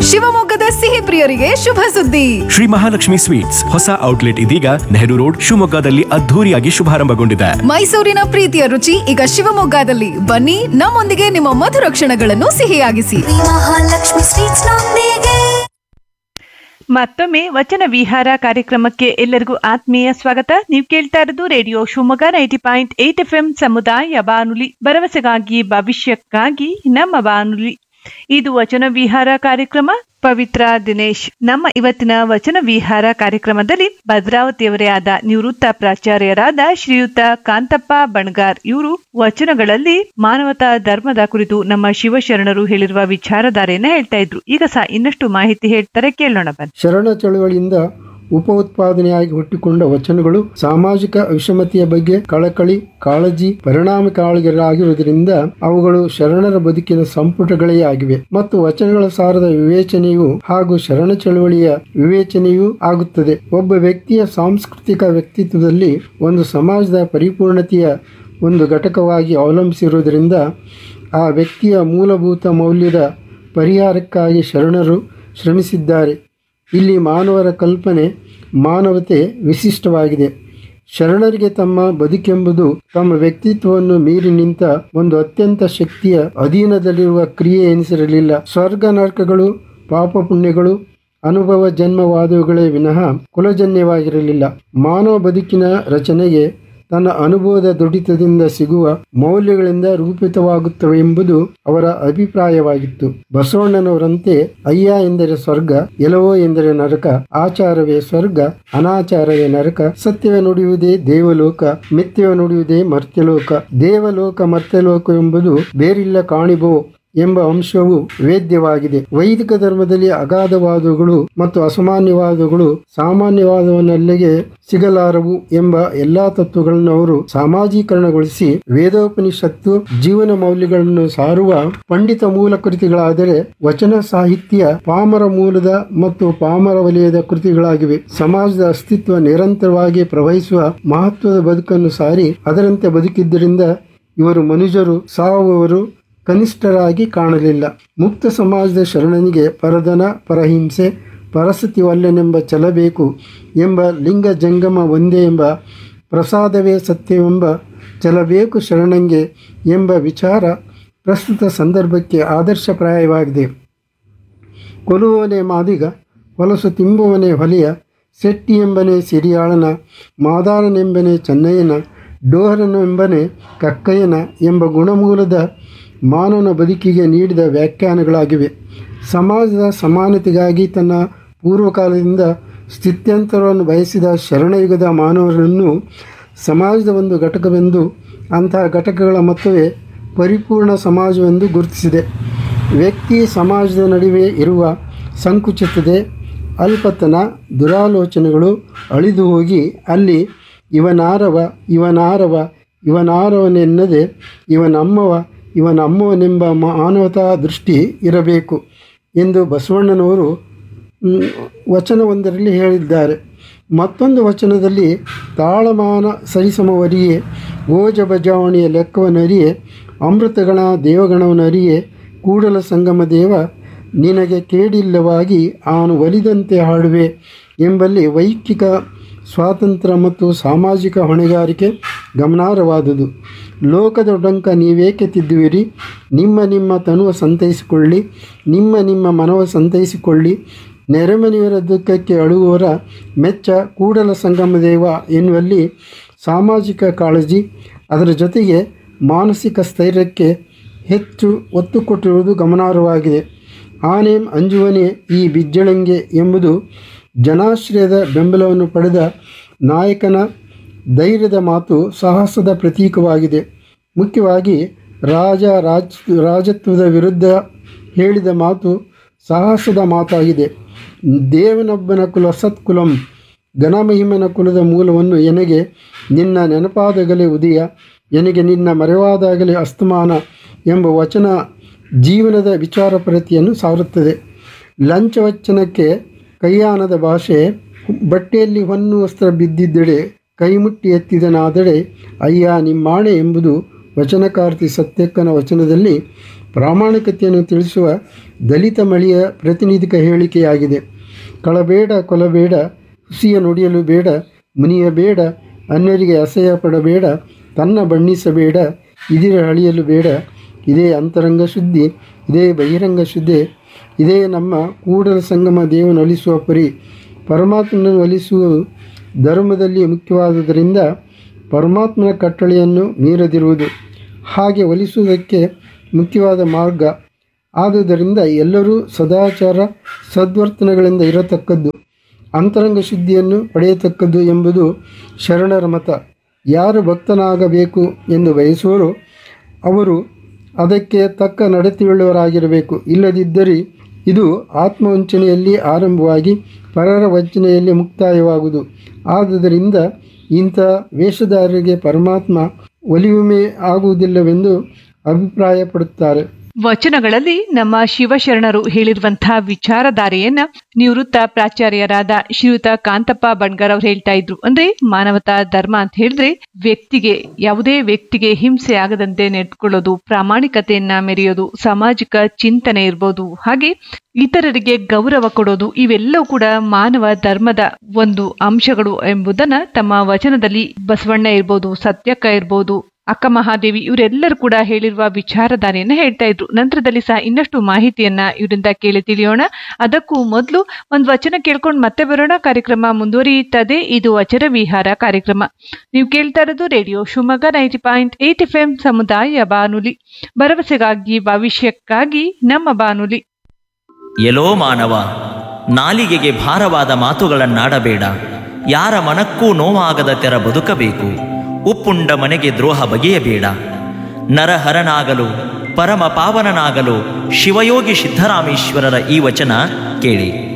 ಶಿವಮೊಗ್ಗದ ಸಿಹಿ ಪ್ರಿಯರಿಗೆ ಶುಭ ಸುದ್ದಿ ಶ್ರೀ ಮಹಾಲಕ್ಷ್ಮಿ ಸ್ವೀಟ್ಸ್ ಹೊಸ ಔಟ್ಲೆಟ್ ಇದೀಗ ನೆಹರು ರೋಡ್ ಶಿವಮೊಗ್ಗದಲ್ಲಿ ಅದ್ಧೂರಿಯಾಗಿ ಶುಭಾರಂಭಗೊಂಡಿದೆ ಮೈಸೂರಿನ ಪ್ರೀತಿಯ ರುಚಿ ಈಗ ಶಿವಮೊಗ್ಗದಲ್ಲಿ ಬನ್ನಿ ನಮ್ಮೊಂದಿಗೆ ನಿಮ್ಮ ಮಧುರ ಕ್ಷಣಗಳನ್ನು ಸಿಹಿಯಾಗಿಸಿ ಮಹಾಲಕ್ಷ್ಮಿ ಸ್ವೀಟ್ಸ್ ನೊಂದಿಗೆ ಮತ್ತೊಮ್ಮೆ ವಚನ ವಿಹಾರ ಕಾರ್ಯಕ್ರಮಕ್ಕೆ ಎಲ್ಲರಿಗೂ ಆತ್ಮೀಯ ಸ್ವಾಗತ ನೀವು ಕೇಳ್ತಾ ಇರೋದು radio Shivamogga ninety point eight F M ಸಮುದಾಯ ಬಾನುಲಿ ಭರವಸೆಗಾಗಿ ಭವಿಷ್ಯಕ್ಕಾಗಿ ನಮ್ಮ ಬಾನುಲಿ ಇದು ವಚನ ವಿಹಾರ ಕಾರ್ಯಕ್ರಮ ಪವಿತ್ರ ದಿನೇಶ್ ನಮ್ಮ ಇವತ್ತಿನ ವಚನ ವಿಹಾರ ಕಾರ್ಯಕ್ರಮದಲ್ಲಿ ಭದ್ರಾವತಿಯವರೇ ಆದ ನಿವೃತ್ತ ಪ್ರಾಚಾರ್ಯರಾದ ಶ್ರೀಯುತ ಕಾಂತಪ್ಪ ಬಣಗಾರ್ ಇವರು ವಚನಗಳಲ್ಲಿ ಮಾನವತಾ ಧರ್ಮದ ಕುರಿತು ನಮ್ಮ ಶಿವಶರಣರು ಹೇಳಿರುವ ವಿಚಾರಧಾರೆಯನ್ನ ಹೇಳ್ತಾ ಇದ್ರು ಈಗ ಸಹ ಇನ್ನಷ್ಟು ಮಾಹಿತಿ ಹೇಳ್ತಾರೆ ಕೇಳೋಣ ಬನ್ನಿ ಶರಣ ಚಳುವಳಿಯಿಂದ ಉಪ ಉತ್ಪಾದನೆಯಾಗಿ ಹುಟ್ಟಿಕೊಂಡ ವಚನಗಳು ಸಾಮಾಜಿಕ ವಿಷಮತೆಯ ಬಗ್ಗೆ ಕಳಕಳಿ ಕಾಳಜಿ ಪರಿಣಾಮಕಾರಿಗಳಾಗಿರುವುದರಿಂದ ಅವುಗಳು ಶರಣರ ಬದುಕಿನ ಸಂಪುಟಗಳೇ ಆಗಿವೆ ಮತ್ತು ವಚನಗಳ ಸಾರದ ವಿವೇಚನೆಯು ಹಾಗೂ ಶರಣ ಚಳುವಳಿಯ ವಿವೇಚನೆಯೂ ಆಗುತ್ತದೆ ಒಬ್ಬ ವ್ಯಕ್ತಿಯ ಸಾಂಸ್ಕೃತಿಕ ವ್ಯಕ್ತಿತ್ವದಲ್ಲಿ ಒಂದು ಸಮಾಜದ ಪರಿಪೂರ್ಣತೆಯ ಒಂದು ಘಟಕವಾಗಿ ಅವಲಂಬಿಸಿರುವುದರಿಂದ ಆ ವ್ಯಕ್ತಿಯ ಮೂಲಭೂತ ಮೌಲ್ಯದ ಪರಿಹಾರಕ್ಕಾಗಿ ಶರಣರು ಶ್ರಮಿಸಿದ್ದಾರೆ ಇಲ್ಲಿ ಮಾನವರ ಕಲ್ಪನೆ ಮಾನವತೆ ವಿಶಿಷ್ಟವಾಗಿದೆ ಶರಣರಿಗೆ ತಮ್ಮ ಬದುಕೆಂಬುದು ತಮ್ಮ ವ್ಯಕ್ತಿತ್ವವನ್ನು ಮೀರಿ ನಿಂತ ಒಂದು ಅತ್ಯಂತ ಶಕ್ತಿಯ ಅಧೀನದಲ್ಲಿರುವ ಕ್ರಿಯೆ ಎನಿಸಿರಲಿಲ್ಲ ಸ್ವರ್ಗ ನರಕಗಳು ಪಾಪ ಪುಣ್ಯಗಳು ಅನುಭವ ಜನ್ಮವಾದವುಗಳೇ ವಿನಃ ಕುಲಜನ್ಯವಾಗಿರಲಿಲ್ಲ ಮಾನವ ಬದುಕಿನ ರಚನೆಗೆ ತನ್ನ ಅನುಭವದ ದುಡಿತದಿಂದ ಸಿಗುವ ಮೌಲ್ಯಗಳಿಂದ ರೂಪಿತವಾಗುತ್ತವೆ ಎಂಬುದು ಅವರ ಅಭಿಪ್ರಾಯವಾಗಿತ್ತು ಬಸವಣ್ಣನವರಂತೆ ಅಯ್ಯ ಎಂದರೆ ಸ್ವರ್ಗ ಎಲವೋ ಎಂದರೆ ನರಕ ಆಚಾರವೇ ಸ್ವರ್ಗ ಅನಾಚಾರವೇ ನರಕ ಸತ್ಯವೇ ನುಡಿಯುವುದೇ ದೇವಲೋಕ ಮಿಥ್ಯವೇ ನುಡಿಯುವುದೇ ಮರ್ತ್ಯಲೋಕ ದೇವಲೋಕ ಮರ್ತ್ಯಲೋಕ ಎಂಬುದು ಬೇರಿಲ್ಲ ಕಾಣಿಬೋ ಎಂಬ ಅಂಶವು ವೇದ್ಯವಾಗಿದೆ ವೈದಿಕ ಧರ್ಮದಲ್ಲಿ ಅಗಾಧವಾದಗಳು ಮತ್ತು ಅಸಾಮಾನ್ಯವಾದಗಳು ಸಾಮಾನ್ಯವಾದವನಲ್ಲಿಗೆ ಸಿಗಲಾರವು ಎಂಬ ಎಲ್ಲಾ ತತ್ವಗಳನ್ನು ಅವರು ಸಾಮಾಜೀಕರಣಗೊಳಿಸಿ ವೇದೋಪನಿಷತ್ತು ಜೀವನ ಮೌಲ್ಯಗಳನ್ನು ಸಾರುವ ಪಂಡಿತ ಮೂಲ ಕೃತಿಗಳಾದರೆ ವಚನ ಸಾಹಿತ್ಯ ಪಾಮರ ಮೂಲದ ಮತ್ತು ಪಾಮರ ವಲಯದ ಕೃತಿಗಳಾಗಿವೆ ಸಮಾಜದ ಅಸ್ತಿತ್ವ ನಿರಂತರವಾಗಿ ಪ್ರವಹಿಸುವ ಮಹತ್ವದ ಬದುಕನ್ನು ಸಾರಿ ಅದರಂತೆ ಬದುಕಿದ್ದರಿಂದ ಇವರು ಮನುಜರು ಸಾವುವವರು ಕನಿಷ್ಠರಾಗಿ ಕಾಣಲಿಲ್ಲ ಮುಕ್ತ ಸಮಾಜದ ಶರಣನಿಗೆ ಪರದನ ಪರಹಿಂಸೆ ಪರಸತಿ ವಲ್ಲೆನೆಂಬ ಛಲಬೇಕು ಎಂಬ ಲಿಂಗ ಜಂಗಮ ಒಂದೇ ಎಂಬ ಪ್ರಸಾದವೇ ಸತ್ಯವೆಂಬ ಛಲಬೇಕು ಶರಣಂಗೆ ಎಂಬ ವಿಚಾರ ಪ್ರಸ್ತುತ ಸಂದರ್ಭಕ್ಕೆ ಆದರ್ಶಪ್ರಾಯವಾಗಿದೆ ಕೊಲುವನೆ ಮಾದಿಗ ಹೊಲಸು ತಿಂಬುವನೆ ಹೊಲೆಯ ಸೆಟ್ಟಿ ಎಂಬನೆ ಸಿರಿಯಾಳನ ಮಾದಾರನೆಂಬನೆ ಚೆನ್ನಯ್ಯನ ಡೋಹರನೆಂಬನೆ ಕಕ್ಕಯ್ಯನ ಎಂಬ ಗುಣಮೂಲದ ಮಾನವನ ಬದುಕಿಗೆ ನೀಡಿದ ವ್ಯಾಖ್ಯಾನಗಳಾಗಿವೆ ಸಮಾಜದ ಸಮಾನತೆಗಾಗಿ ತನ್ನ ಪೂರ್ವಕಾಲದಿಂದ ಸ್ಥಿತ್ಯಂತರವನ್ನು ಬಯಸಿದ ಶರಣಯುಗದ ಮಾನವರನ್ನು ಸಮಾಜದ ಒಂದು ಘಟಕವೆಂದು ಅಂತಹ ಘಟಕಗಳ ಮೊತ್ತವೇ ಪರಿಪೂರ್ಣ ಸಮಾಜವೆಂದು ಗುರುತಿಸಿದೆ ವ್ಯಕ್ತಿ ಸಮಾಜದ ನಡುವೆ ಇರುವ ಸಂಕುಚಿತತೆ ಅಲ್ಪತನ ದುರಾಲೋಚನೆಗಳು ಅಳಿದು ಹೋಗಿ ಅಲ್ಲಿ ಇವನಾರವ ಇವನಾರವ ಇವನಾರವನೆನ್ನದೆ ಇವನಮ್ಮವ ಇವನಮ್ಮವನೆಂಬ ಮಾನವತಾ ದೃಷ್ಟಿ ಇರಬೇಕು ಎಂದು ಬಸವಣ್ಣನವರು ಮ್, ವಚನವೊಂದರಲ್ಲಿ ಹೇಳಿದ್ದಾರೆ ಮತ್ತೊಂದು ವಚನದಲ್ಲಿ ತಾಳಮಾನ ಸರಿಸಮವರಿಯೇ ಓಜ ಬಜಾವಣೆಯ ಲೆಕ್ಕವನರಿಯೇ ಅಮೃತಗಣ ದೇವಗಣವನರಿಯೇ ಕೂಡಲ ಸಂಗಮ ದೇವ ನಿನಗೆ ಕೇಡಿಲ್ಲವಾಗಿ ಅವನು ಒಲಿದಂತೆ ಹಾಡುವೆ ಎಂಬಲ್ಲಿ ವೈಯಕ್ತಿಕ ಸ್ವಾತಂತ್ರ್ಯ ಮತ್ತು ಸಾಮಾಜಿಕ ಹೊಣೆಗಾರಿಕೆ ಗಮನಾರ್ಹವಾದುದು ಲೋಕದ ಡೊಂಕ ನೀವೇಕೆ ತಿದ್ದುವಿರಿ ನಿಮ್ಮ ನಿಮ್ಮ ತನುವ ಸಂತೈಸಿಕೊಳ್ಳಿ ನಿಮ್ಮ ನಿಮ್ಮ ಮನವ ಸಂತೈಸಿಕೊಳ್ಳಿ ನೆರೆಮನೆಯವರ ದುಃಖಕ್ಕೆ ಅಳುವವರ ಮೆಚ್ಚ ಕೂಡಲ ಸಂಗಮ ದೇವ ಎನ್ನುವಲ್ಲಿ ಸಾಮಾಜಿಕ ಕಾಳಜಿ ಅದರ ಜೊತೆಗೆ ಮಾನಸಿಕ ಸ್ಥೈರ್ಯಕ್ಕೆ ಹೆಚ್ಚು ಒತ್ತು ಕೊಟ್ಟಿರುವುದು ಗಮನಾರ್ಹವಾಗಿದೆ ಆನೇಂ ಅಂಜುವನೆ ಈ ಬಿಜ್ಜಳಂಗೆ ಎಂಬುದು ಜನಾಶ್ರಯದ ಬೆಂಬಲವನ್ನು ಪಡೆದ ನಾಯಕನ ಧೈರ್ಯದ ಮಾತು ಸಾಹಸದ ಪ್ರತೀಕವಾಗಿದೆ ಮುಖ್ಯವಾಗಿ ರಾಜ ರಾಜ್ ರಾಜತ್ವದ ವಿರುದ್ಧ ಹೇಳಿದ ಮಾತು ಸಾಹಸದ ಮಾತಾಗಿದೆ ದೇವನೊಬ್ಬನ ಕುಲ ಸತ್ಕುಲಂ ಘನಮಹಿಮನ ಕುಲದ ಮೂಲವನ್ನು ಎನಗೆ ನಿನ್ನ ನೆನಪಾದಾಗಲೇ ಉದಯ ಎನಗೆ ನಿನ್ನ ಮರೆವಾದಾಗಲೇ ಅಸ್ತಮಾನ ಎಂಬ ವಚನ ಜೀವನದ ವಿಚಾರ ಪ್ರತಿಯನ್ನು ಸಾರುತ್ತದೆ ಲಂಚವಚ್ಚನಕ್ಕೆ ಕೈಯಾನದ ಭಾಷೆ ಬಟ್ಟೆಯಲ್ಲಿ ಹೊನ್ನು ವಸ್ತ್ರ ಬಿದ್ದಿದ್ದೆಡೆ ಕೈಮುಟ್ಟಿ ಎತ್ತಿದನಾದಡೆ ಅಯ್ಯ ನಿಮ್ಮಾಣೆ ಎಂಬುದು ವಚನಕಾರ್ತಿ ಸತ್ಯಕ್ಕನ ವಚನದಲ್ಲಿ ಪ್ರಾಮಾಣಿಕತೆಯನ್ನು ತಿಳಿಸುವ ದಲಿತ ಮಳಿಯ ಪ್ರತಿನಿಧಿಕ ಹೇಳಿಕೆಯಾಗಿದೆ ಕಳಬೇಡ ಕೊಲಬೇಡ ಹುಸಿಯ ನುಡಿಯಲು ಬೇಡ ಮುನಿಯ ಬೇಡ ಅನ್ಯರಿಗೆ ಅಸಹ್ಯ ಪಡಬೇಡ ತನ್ನ ಬಣ್ಣಿಸಬೇಡ ಇದಿರ ಅಳಿಯಲು ಬೇಡ ಇದೇ ಅಂತರಂಗ ಶುದ್ಧಿ ಇದೇ ಬಹಿರಂಗ ಶುದ್ಧಿ ಇದೇ ನಮ್ಮ ಕೂಡಲ ಸಂಗಮ ದೇವನ ಒಲಿಸುವ ಪರಿ ಪರಮಾತ್ಮನನ್ನು ಒಲಿಸುವುದು ಧರ್ಮದಲ್ಲಿ ಮುಖ್ಯವಾದುದರಿಂದ ಪರಮಾತ್ಮನ ಕಟ್ಟಳೆಯನ್ನು ಮೀರದಿರುವುದು ಹಾಗೆ ಒಲಿಸುವುದಕ್ಕೆ ಮುಖ್ಯವಾದ ಮಾರ್ಗ ಆದುದರಿಂದ ಎಲ್ಲರೂ ಸದಾಚಾರ ಸದ್ವರ್ತನೆಗಳಿಂದ ಇರತಕ್ಕದ್ದು ಅಂತರಂಗ ಶುದ್ಧಿಯನ್ನು ಪಡೆಯತಕ್ಕದ್ದು ಎಂಬುದು ಶರಣರ ಮತ ಯಾರು ಭಕ್ತನಾಗಬೇಕು ಎಂದು ಬಯಸುವರೋ ಅವರು ಅದಕ್ಕೆ ತಕ್ಕ ನಡತೆಯುಳ್ಳವರಾಗಿರಬೇಕು ಇಲ್ಲದಿದ್ದರೆ ಇದು ಆತ್ಮವಂಚನೆಯಲ್ಲಿ ಆರಂಭವಾಗಿ ಪರರ ವಂಚನೆಯಲ್ಲಿ ಮುಕ್ತಾಯವಾಗುವುದು ಆದುದರಿಂದ ಇಂಥ ವೇಷಧಾರರಿಗೆ ಪರಮಾತ್ಮ ಒಲಿಯುಮೆ ಆಗುವುದಿಲ್ಲವೆಂದು ಅಭಿಪ್ರಾಯಪಡುತ್ತಾರೆ ವಚನಗಳಲ್ಲಿ ನಮ್ಮ ಶಿವಶರಣರು ಹೇಳಿರುವಂತಹ ವಿಚಾರಧಾರೆಯನ್ನ ನಿವೃತ್ತ ಪ್ರಾಚಾರ್ಯರಾದ ಶ್ರೀಯುತ ಕಾಂತಪ್ಪ ಬಣ್ಗರ್ ಅವ್ರು ಹೇಳ್ತಾ ಇದ್ರು ಅಂದ್ರೆ ಮಾನವತಾ ಧರ್ಮ ಅಂತ ಹೇಳಿದ್ರೆ ವ್ಯಕ್ತಿಗೆ ಯಾವುದೇ ವ್ಯಕ್ತಿಗೆ ಹಿಂಸೆ ಆಗದಂತೆ ನೆಟ್ಕೊಳ್ಳೋದು ಪ್ರಾಮಾಣಿಕತೆಯನ್ನ ಮೆರೆಯೋದು ಸಾಮಾಜಿಕ ಚಿಂತನೆ ಇರ್ಬೋದು ಹಾಗೆ ಇತರರಿಗೆ ಗೌರವ ಕೊಡೋದು ಇವೆಲ್ಲವೂ ಕೂಡ ಮಾನವ ಧರ್ಮದ ಒಂದು ಅಂಶಗಳು ಎಂಬುದನ್ನ ತಮ್ಮ ವಚನದಲ್ಲಿ ಬಸವಣ್ಣ ಇರ್ಬೋದು ಸತ್ಯಕ್ಕ ಇರ್ಬೋದು ಅಕ್ಕ ಮಹಾದೇವಿ ಇವರೆಲ್ಲರೂ ಕೂಡ ಹೇಳಿರುವ ವಿಚಾರಧಾರೆಯನ್ನ ಹೇಳ್ತಾ ಇದ್ರು ನಂತರದಲ್ಲಿ ಸಹ ಇನ್ನಷ್ಟು ಮಾಹಿತಿಯನ್ನ ಇವರಿಂದ ಕೇಳಿ ತಿಳಿಯೋಣ ಅದಕ್ಕೂ ಮೊದಲು ಒಂದು ವಚನ ಕೇಳ್ಕೊಂಡು ಮತ್ತೆ ಬರೋಣ ಕಾರ್ಯಕ್ರಮ ಮುಂದುವರಿಯುತ್ತದೆ ಇದು ವಚನ ವಿಹಾರ ಕಾರ್ಯಕ್ರಮ ನೀವು ಕೇಳ್ತಾ ಇರೋದು radio Shivamogga ninety point eight F M ಸಮುದಾಯ ಬಾನುಲಿ ಭರವಸೆಗಾಗಿ ಭವಿಷ್ಯಕ್ಕಾಗಿ ನಮ್ಮ ಬಾನುಲಿ ಎಲೋ ಮಾನವ ನಾಲಿಗೆಗೆ ಭಾರವಾದ ಮಾತುಗಳನ್ನಾಡಬೇಡ ಯಾರ ಮನಕ್ಕೂ ನೋವಾಗದ ತೆರ ಬದುಕಬೇಕು ಉಪ್ಪುಂಡ ಮನೆಗೆ ದ್ರೋಹ ಬಗೆಯಬೇಡ ನರಹರನಾಗಲು ಪರಮ ಪಾವನನಾಗಲು ಶಿವಯೋಗಿ ಸಿದ್ದರಾಮೇಶ್ವರರ ಈ ವಚನ ಕೇಳಿ